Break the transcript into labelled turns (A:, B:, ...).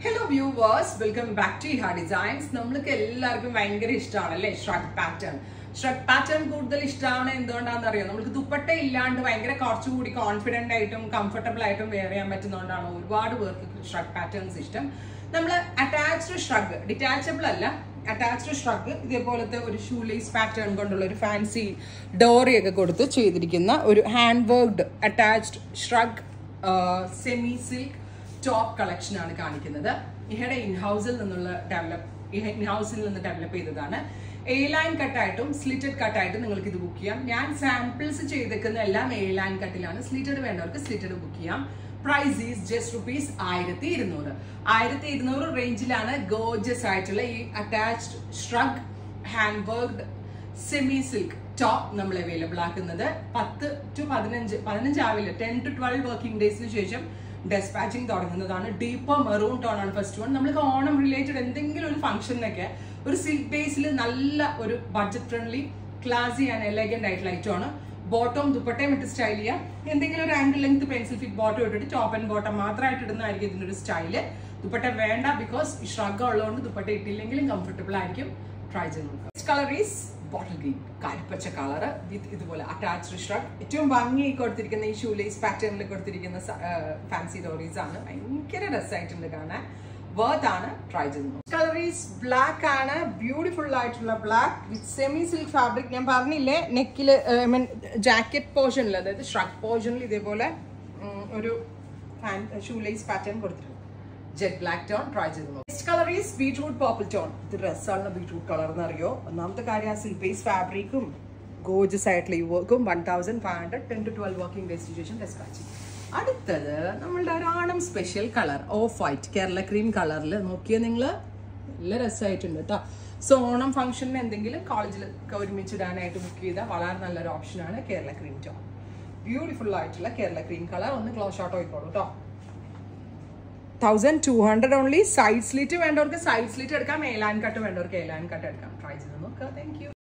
A: hello viewers welcome back to Iha designs നമ്മൾക്ക് എല്ലാവർക്കും ഭയങ്കര ഇഷ്ടമാണ് അല്ലേ ഷ്രഗ് പാറ്റേൺ ഷ്രഗ് പാറ്റേൺ കൂടുതൽ ഇഷ്ടമാണ് എന്തുകൊണ്ടാണെന്ന് അറിയാം നമുക്ക് ദുപ്പട്ട ഇല്ലാണ്ട് ഭയങ്കര കുറച്ചുകൂടി കോൺഫിഡന്റ് ആയിട്ടും കംഫർട്ടബിൾ ആയിട്ടും വെയർ ചെയ്യാൻ പറ്റുന്നതുകൊണ്ടാണ് ഒരുപാട് പേർക്ക് ഷ്രഗ് പാറ്റേൺസ് ഇഷ്ടം നമ്മൾ അറ്റാച്ച്ഡ് ഷ്രഗ് ഡിറ്റാച്ചബിൾ അല്ല അറ്റാച്ച്ഡ് ഷ്രഗ് ഇതേപോലത്തെ ഒരു ഷൂ ലേസ് പാറ്റേൺ കൊണ്ടുള്ള ഒരു ഫാൻസി ഡോറിയൊക്കെ കൊടുത്ത് ചെയ്തിരിക്കുന്ന ഒരു hand worked attached shrug semi silk top collection ആണ് കാണിക്കുന്നത് ഇഹയുടെ ഇൻഹൗസിൽ നിന്നുള്ള ഡെവലപ്പ് ഇൻഹൗസിൽ നിന്ന് ഡെവലപ്പ് ചെയ്തതാണ് എ ലൈൻ കട്ടായിട്ടും സ്ലിറ്റഡ് കട്ടായിട്ടും നിങ്ങൾക്ക് ഇത് ബുക്ക് ചെയ്യാം ഞാൻ സാമ്പിൾസ് ചെയ്തേക്കുന്ന എല്ലാം എ ലൈൻ കട്ടിലാണ് സ്ലിറ്റഡ് വേണ്ടവർക്ക് സ്ലിറ്റഡ് ബുക്ക് ചെയ്യാം പ്രൈസ് ഈസ് ജസ്റ്റ് റുപ്പീസ് ആയിരത്തി ഇരുന്നൂറ് ആയിരത്തി ഇരുന്നൂറ് റേഞ്ചിലാണ് ഗോർജസ് ആയിട്ടുള്ള ഈ attached shrug hand worked semi silk top നമ്മൾ അവൈലബിൾ ആക്കുന്നത് പത്ത് ടു പതിനഞ്ച് പതിനഞ്ച് ആവില്ല ടെൻ ടു ട്വൽവ് വർക്കിംഗ് ഡേയ്സിന് ശേഷം ഡെസ്പാച്ചിങ് തുടങ്ങുന്നതാണ് ഡീപ്പർ മെറൂൺ ടോൺ ആണ് ഫസ്റ്റ് വൺ നമ്മൾക്ക് ഓണം റിലേറ്റഡ് എന്തെങ്കിലും ഒരു ഫംഗ്ഷനൊക്കെ ഒരു സിൽക്ക് ബേസിൽ നല്ല ഒരു budget friendly classy and elegant ആയിട്ടുള്ള ഐറ്റമാണ് ബോട്ടം ദുപ്പട്ടയും ഇട്ട് സ്റ്റൈൽ ചെയ്യാം എന്തെങ്കിലും ഒരു ankle length pencil fit bottom ഇട്ടിട്ട് ടോപ്പ് ആൻഡ് ബോട്ടം മാത്രമായിട്ട് ഇടുന്നതായിരിക്കും ഇതിൻ്റെ ഒരു സ്റ്റൈല് ദുപ്പട്ട വേണ്ട ബിക്കോസ് ഈ ഷ്രഗ് ഉള്ളതുകൊണ്ട് ദുപ്പട്ട ഇട്ടില്ലെങ്കിലും കംഫർട്ടബിൾ ആയിരിക്കും ട്രൈ ചെയ്ത് നോക്കുക കളർ ഈസ് ബോട്ടിൽ ഗ്രീൻ കരിപ്പച്ച കളർ വിത്ത് ഇതുപോലെ അറ്റാച്ച്ഡ് ഷ്രഗ് ഏറ്റവും ഭംഗി കൊടുത്തിരിക്കുന്ന ഈ ഷൂ ലേസ് പാറ്റേണിൽ കൊടുത്തിരിക്കുന്ന ഫാൻസി ഡോറീസ് ആണ് ഭയങ്കര രസമായിട്ടുണ്ട് കാണാൻ വർത്ത് ആണ് ട്രൈ ചെയ്ത് കളർ ഈസ് ബ്ലാക്ക് ആണ് ബ്യൂട്ടിഫുൾ ആയിട്ടുള്ള black with semi silk fabric ഞാൻ പറഞ്ഞില്ലേ നെക്കിൽ ഐ മീൻ ജാക്കറ്റ് പോർഷനിൽ അതായത് ഷ്രഗ് പോർഷനിൽ ഇതേപോലെ ഉം, ഒരു ഷൂ ലേസ് പാറ്റേൺ കൊടുത്തിട്ടുണ്ട് ജെറ്റ് ബ്ലാക്ക് ടോൺ ട്രൈ ചെയ്ത് നോക്കാം next colour is beetroot purple tone ഇത് ഡ്രസ്സാണ് ബീട്രൂട്ട് കളർ എന്ന് അറിയോ ഒന്നാമത്തെ കാര്യം ആ സിൽക്ക് ബേസ് ഫാബ്രിക്കും ഗോജസ് ആയിട്ടുള്ള ഈ വർക്കും one thousand five hundred ten to twelve working ഡേയ്സിന് ശേഷം ഡെസ്പാച്ച് അടുത്തത് നമ്മളുടെ ഒരാണം special colour off white Kerala cream കളറിൽ നോക്കിയാൽ നിങ്ങൾ നല്ല രസമായിട്ടുണ്ട് കേട്ടോ സോ ഓണം ഫംഗ്ഷന് എന്തെങ്കിലും കോളേജിൽ ഒരുമിച്ച് ഇടാനായിട്ട് ബുക്ക് ചെയ്താൽ വളരെ നല്ലൊരു ഓപ്ഷനാണ് കേരള ക്രീം ടോൺ ബ്യൂട്ടിഫുൾ ആയിട്ടുള്ള കേരള ക്രീം കളർ ഒന്ന് ക്ലോസ് ഷോട്ട് ആയിക്കോളൂ കേട്ടോ thousand two hundred only side slit വേണ്ടവർക്ക് സൈഡ് സ്ലിറ്റ് എടുക്കാം ഏലാൻ കട്ട് വേണ്ടവർക്ക് ഏലാൻ കട്ട് എടുക്കാം ട്രൈ ചെയ്ത് നോക്കുക താങ്ക് യു